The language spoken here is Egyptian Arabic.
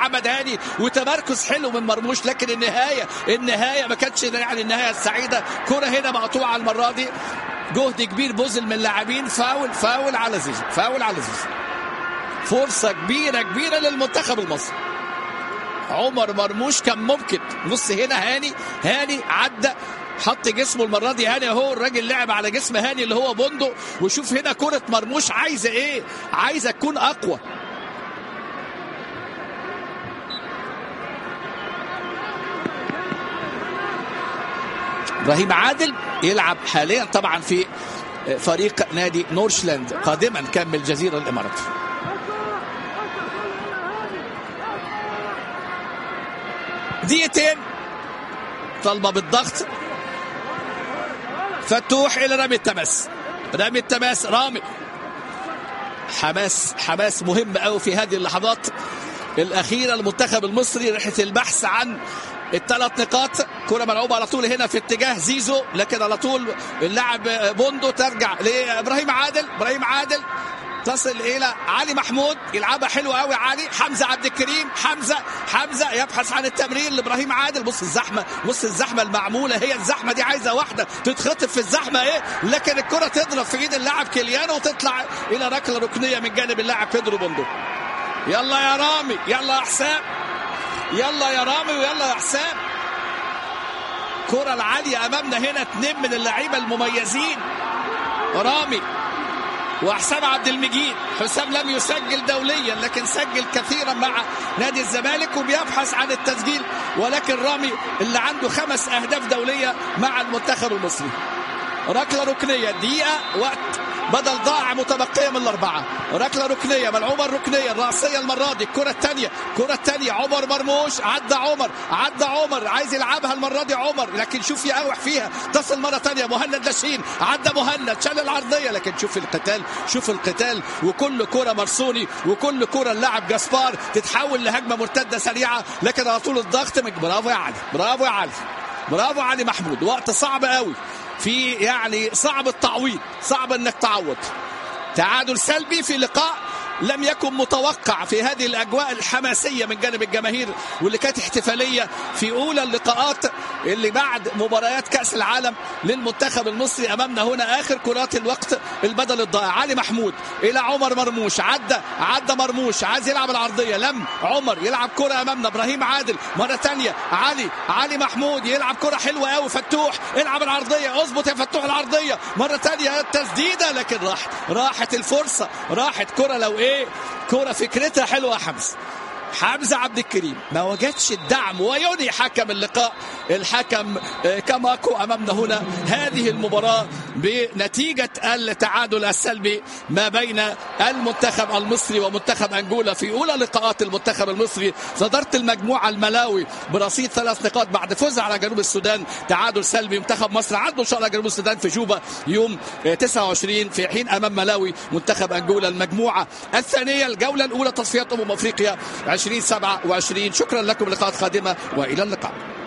محمد هاني وتمركز حلو من مرموش لكن النهايه النهايه ما كانتش يعني النهايه السعيده كره هنا مقطوعه المره دي جهد كبير بذل من اللاعبين فاول فاول على زيزو فاول على زيزو فرصه كبيره كبيره للمنتخب المصري عمر مرموش كان ممكن بص هنا هاني هاني عدى حط جسمه المره دي هاني اهو الراجل لعب على جسم هاني اللي هو بندق وشوف هنا كره مرموش عايزه ايه عايزه تكون اقوى ابراهيم عادل يلعب حاليا طبعا في فريق نادي نورشلاند قادما كان من الجزيره الاماراتيه دقيقتين طالبه بالضغط فتوح الى رامي التماس رامي التماس رامي حماس حماس مهم قوي في هذه اللحظات الاخيره المنتخب المصري رحله البحث عن الثلاث نقاط كرة ملعوبة على طول هنا في اتجاه زيزو لكن على طول اللاعب بوندو ترجع لابراهيم عادل ابراهيم عادل تصل الى علي محمود يلعبها حلوه قوي علي حمزه عبد الكريم حمزه حمزه يبحث عن التمرير لابراهيم عادل بص الزحمه بص الزحمه المعموله هي الزحمه دي عايزه واحده تتخطف في الزحمه ايه لكن الكره تضرب في ايد اللاعب كيليانو وتطلع الى ركله ركنيه من جانب اللاعب بيدرو بوندو يلا يا رامي يلا يا حسام يلا يا رامي ويلا يا حسام كرة العالية أمامنا هنا اتنين من اللعيبة المميزين رامي وحسام عبد المجيد حسام لم يسجل دوليا لكن سجل كثيرا مع نادي الزمالك وبيبحث عن التسجيل ولكن رامي اللي عنده خمس أهداف دولية مع المنتخب المصري ركلة ركنية دقيقة وقت بدل ضاع متبقية من الأربعة ركلة ركنية ملعوبة الركنية الرأسية المرة دي الكرة الثانية الكرة الثانية عمر مرموش عدى عمر عدى عمر عايز يلعبها المرة دي عمر لكن شوف يقاوح فيها تصل مرة ثانية مهند لاشين عدى مهند شال العرضية لكن شوف القتال شوف القتال وكل كرة مرسوني وكل كرة اللاعب جاسبار تتحول لهجمة مرتدة سريعة لكن على طول الضغط من برافو يا علي برافو يا علي برافو علي محمود وقت صعب قوي في يعني صعب التعويض صعب انك تعوض تعادل سلبي في لقاء لم يكن متوقع في هذه الاجواء الحماسيه من جانب الجماهير واللي كانت احتفاليه في اولى اللقاءات اللي بعد مباريات كاس العالم للمنتخب المصري امامنا هنا اخر كرات الوقت البدل الضائع علي محمود الى عمر مرموش عدى عدى مرموش عايز يلعب العرضيه لم عمر يلعب كره امامنا ابراهيم عادل مره ثانيه علي علي محمود يلعب كره حلوه قوي فتوح العب العرضيه اظبط يا فتوح العرضيه مره ثانيه التسديده لكن راحت راحت الفرصه راحت كره لو ايه كره فكرتها حلوه يا حمزه حمزه عبد الكريم ما وجدش الدعم وينهي حكم اللقاء الحكم كاماكو امامنا هنا هذه المباراه بنتيجه التعادل السلبي ما بين المنتخب المصري ومنتخب انجولا في اولى لقاءات المنتخب المصري صدرت المجموعه الملاوي برصيد ثلاث نقاط بعد فوز على جنوب السودان تعادل سلبي منتخب مصر عنده ان شاء الله جنوب السودان في جوبا يوم 29 في حين امام ملاوي منتخب انجولا المجموعه الثانيه الجوله الاولى تصفيات امم افريقيا 2027 شكرا لكم لقاءات قادمه والى اللقاء